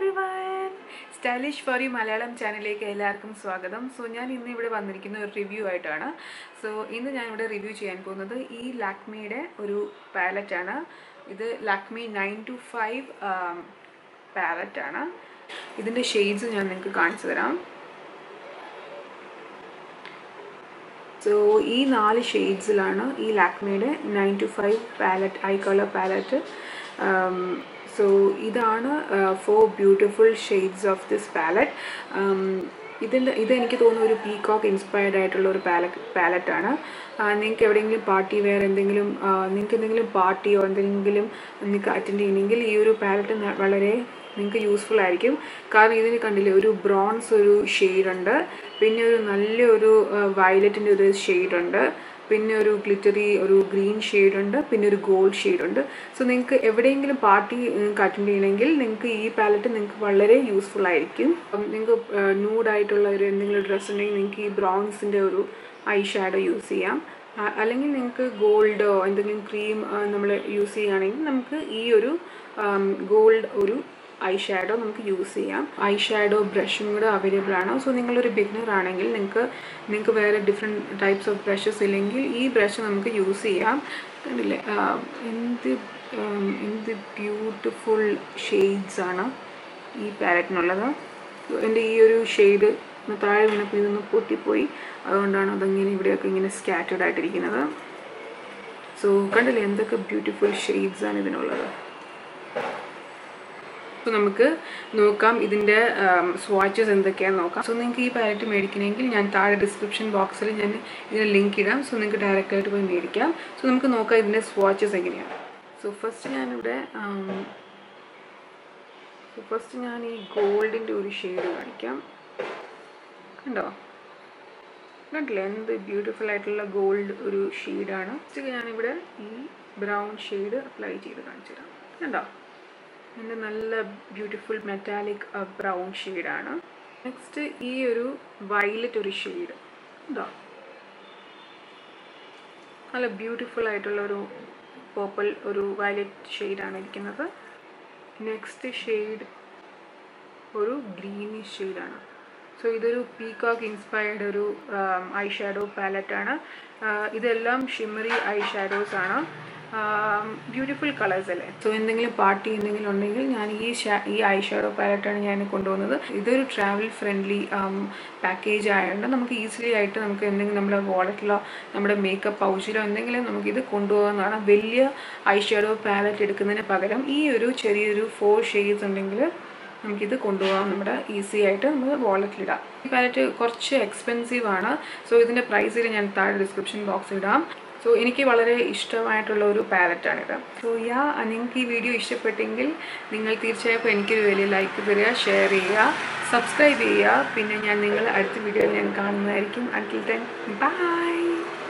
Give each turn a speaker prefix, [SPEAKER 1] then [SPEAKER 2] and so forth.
[SPEAKER 1] everyone stylish for you Malayalam ചാനലിലേക്ക് എല്ലാവർക്കും സ്വാഗതം സോ ഞാൻ ഇന്ന് ഇവിടെ വന്നിരിക്കുന്ന ഒരു റിവ്യൂ ആയിട്ടാണ് സോ ഇന്ന് ഞാൻ ഇവിടെ റിവ്യൂ ചെയ്യാൻ പോകുന്നത് ഈ ലാക്മിയുടെ ഒരു പാലറ്റാണ് ഇത് ലാക്മി നയൻ ടു ഫൈവ് പാലറ്റാണ് ഇതിൻ്റെ ഷെയ്ഡ്സ് ഞാൻ നിങ്ങൾക്ക് കാണിച്ചു തരാം സോ ഈ നാല് ഷെയ്ഡ്സിലാണ് ഈ ലാക്മിയുടെ nine two five palette eye colour palette so ഇതാണ് four beautiful shades of this palette ഇതിൻ്റെ ഇത് എനിക്ക് തോന്നുന്ന ഒരു പീകോക്ക് ഇൻസ്പയർഡ് ആയിട്ടുള്ള ഒരു പാലറ്റ് പാലറ്റാണ് നിങ്ങൾക്ക് എവിടെയെങ്കിലും പാർട്ടി വെയർ എന്തെങ്കിലും നിങ്ങൾക്ക് എന്തെങ്കിലും പാർട്ടിയോ എന്തെങ്കിലും നിങ്ങൾക്ക് അറ്റൻഡ് ചെയ്യണമെങ്കിൽ ഈ ഒരു പാലറ്റ് വളരെ നിങ്ങൾക്ക് യൂസ്ഫുൾ ആയിരിക്കും കാരണം ഇതിന് കണ്ടില്ലേ ഒരു ബ്രോൺസ് ഒരു ഷെയ്ഡ് ഉണ്ട് പിന്നെ ഒരു നല്ലൊരു വയലറ്റിൻ്റെ ഒരു ഷെയ്ഡ് ഉണ്ട് പിന്നെ ഒരു ഗ്ലിറ്ററി ഒരു ഗ്രീൻ ഷെയ്ഡ് ഉണ്ട് പിന്നെ ഒരു ഗോൾഡ് ഷെയ്ഡ് ഉണ്ട് സോ നിങ്ങൾക്ക് എവിടെയെങ്കിലും പാർട്ടി നിങ്ങൾക്ക് അറ്റൻഡ് ചെയ്യണമെങ്കിൽ നിങ്ങൾക്ക് ഈ പാലറ്റ് നിങ്ങൾക്ക് വളരെ യൂസ്ഫുൾ ആയിരിക്കും നിങ്ങൾക്ക് ന്യൂഡായിട്ടുള്ള ഒരു എന്തെങ്കിലും ഡ്രസ്സ് ഉണ്ടെങ്കിൽ നിങ്ങൾക്ക് ഈ ബ്രൗൺസിൻ്റെ ഒരു ഐ ഷാഡോ യൂസ് ചെയ്യാം അല്ലെങ്കിൽ നിങ്ങൾക്ക് ഗോൾഡോ എന്തെങ്കിലും ക്രീം നമ്മൾ യൂസ് ചെയ്യുകയാണെങ്കിൽ നമുക്ക് ഈ ഒരു ഗോൾഡ് ഒരു ഐ ഷാഡോ നമുക്ക് യൂസ് ചെയ്യാം ഐ ഷാഡോ ബ്രഷും കൂടെ അവൈലബിൾ ആണ് സോ നിങ്ങളൊരു ബിഗിനർ ആണെങ്കിൽ നിങ്ങൾക്ക് നിങ്ങൾക്ക് വേറെ ഡിഫറെൻറ്റ് ടൈപ്സ് ഓഫ് ബ്രഷസ് ഇല്ലെങ്കിൽ ഈ ബ്രഷ് നമുക്ക് യൂസ് ചെയ്യാം കണ്ടില്ലേ എന്ത് എന്ത് ബ്യൂട്ടിഫുൾ ഷെയ്ഡ്സ് ആണ് ഈ പാലറ്റിനുള്ളത് എൻ്റെ ഈ ഒരു ഷെയ്ഡ് താഴെ വീണപ്പോൾ ഇതൊന്ന് പൊട്ടിപ്പോയി അതുകൊണ്ടാണ് അതങ്ങനെ ഇവിടെയൊക്കെ ഇങ്ങനെ സ്കാറ്റേഡ് ആയിട്ടിരിക്കുന്നത് സോ കണ്ടില്ലേ എന്തൊക്കെ ബ്യൂട്ടിഫുൾ ഷെയ്ഡ്സ് ആണ് ഇതിനുള്ളത് സോ നമുക്ക് നോക്കാം ഇതിൻ്റെ സ്വാച്ചസ് എന്തൊക്കെയാണെന്ന് നോക്കാം സോ നിങ്ങൾക്ക് ഈ പാലറ്റ് മേടിക്കണമെങ്കിൽ ഞാൻ താഴെ ഡിസ്ക്രിപ്ഷൻ ബോക്സിൽ ഞാൻ ഇതിൻ്റെ ലിങ്ക് ഇടാം സോ നിങ്ങൾക്ക് ഡയറക്റ്റായിട്ട് പോയി മേടിക്കാം സോ നമുക്ക് നോക്കാം ഇതിൻ്റെ സ്വാച്ചസ് എങ്ങനെയാണ് സോ ഫസ്റ്റ് ഞാനിവിടെ സോ ഫസ്റ്റ് ഞാൻ ഈ ഗോൾഡിൻ്റെ ഒരു ഷെയ്ഡ് കാണിക്കാം കണ്ടോ കണ്ടില്ലേ എന്ത് ബ്യൂട്ടിഫുൾ ആയിട്ടുള്ള ഗോൾഡ് ഒരു ഷെയ്ഡാണ് ഫസ്റ്റ് ഞാനിവിടെ ഈ ബ്രൗൺ ഷെയ്ഡ് അപ്ലൈ ചെയ്ത് കാണിച്ചു തരാം കണ്ടോ എൻ്റെ നല്ല ബ്യൂട്ടിഫുൾ മെറ്റാലിക് ബ്രൗൺ ഷെയ്ഡാണ് നെക്സ്റ്റ് ഈ ഒരു വയലറ്റ് ഒരു ഷെയ്ഡ് ഉണ്ടോ നല്ല ബ്യൂട്ടിഫുൾ ആയിട്ടുള്ള ഒരു പേർപ്പിൾ ഒരു വയലറ്റ് ഷെയ്ഡാണ് ഇരിക്കുന്നത് നെക്സ്റ്റ് ഷെയ്ഡ് ഒരു ഗ്രീനിഷ് ഷെയ്ഡാണ് സോ ഇതൊരു പീകോക്ക് ഇൻസ്പയർഡ് ഒരു ഐ ഷാഡോ പാലറ്റാണ് ഇതെല്ലാം ഷിമ്മറി ഐ ഷാഡോസ് ആണ് ബ്യൂട്ടിഫുൾ കളേഴ്സ് അല്ലേ സോ എന്തെങ്കിലും പാർട്ടി എന്തെങ്കിലും ഉണ്ടെങ്കിൽ ഞാൻ ഈ ഈ ഐ ഷാഡോ പാലറ്റാണ് ഞാൻ കൊണ്ടുവന്നത് ഇതൊരു ട്രാവൽ ഫ്രണ്ട്ലി പാക്കേജ് ആയതുകൊണ്ട് നമുക്ക് ഈസിലി ആയിട്ട് നമുക്ക് എന്തെങ്കിലും നമ്മുടെ വാളറ്റിലോ നമ്മുടെ മേക്കപ്പ് പൗച്ചിലോ എന്തെങ്കിലും നമുക്കിത് കൊണ്ടുപോകാവുന്നതാണ് വലിയ ഐ ഷാഡോ പാലറ്റ് എടുക്കുന്നതിന് പകരം ഈ ഒരു ചെറിയൊരു ഫോർ ഷെയ്ഡ്സ് ഉണ്ടെങ്കിൽ നമുക്കിത് കൊണ്ടുപോകാം നമ്മുടെ ഈസി ആയിട്ട് നമുക്ക് വാളറ്റിലിടാം ഈ പാലറ്റ് കുറച്ച് എക്സ്പെൻസീവ് ആണ് സോ ഇതിൻ്റെ പ്രൈസിൽ ഞാൻ താഴെ ഡിസ്ക്രിപ്ഷൻ ബോക്സിൽ ഇടാം സോ എനിക്ക് വളരെ ഇഷ്ടമായിട്ടുള്ള ഒരു പാലറ്റാണിത് സോ യാ നിങ്ങൾക്ക് ഈ വീഡിയോ ഇഷ്ടപ്പെട്ടെങ്കിൽ നിങ്ങൾ തീർച്ചയായും എനിക്കൊരു വലിയ ലൈക്ക് തരിക ഷെയർ ചെയ്യുക സബ്സ്ക്രൈബ് ചെയ്യുക പിന്നെ ഞാൻ നിങ്ങൾ അടുത്ത വീഡിയോയിൽ ഞാൻ കാണുന്നതായിരിക്കും അൻറ്റിൽ ദെൻ ബൈ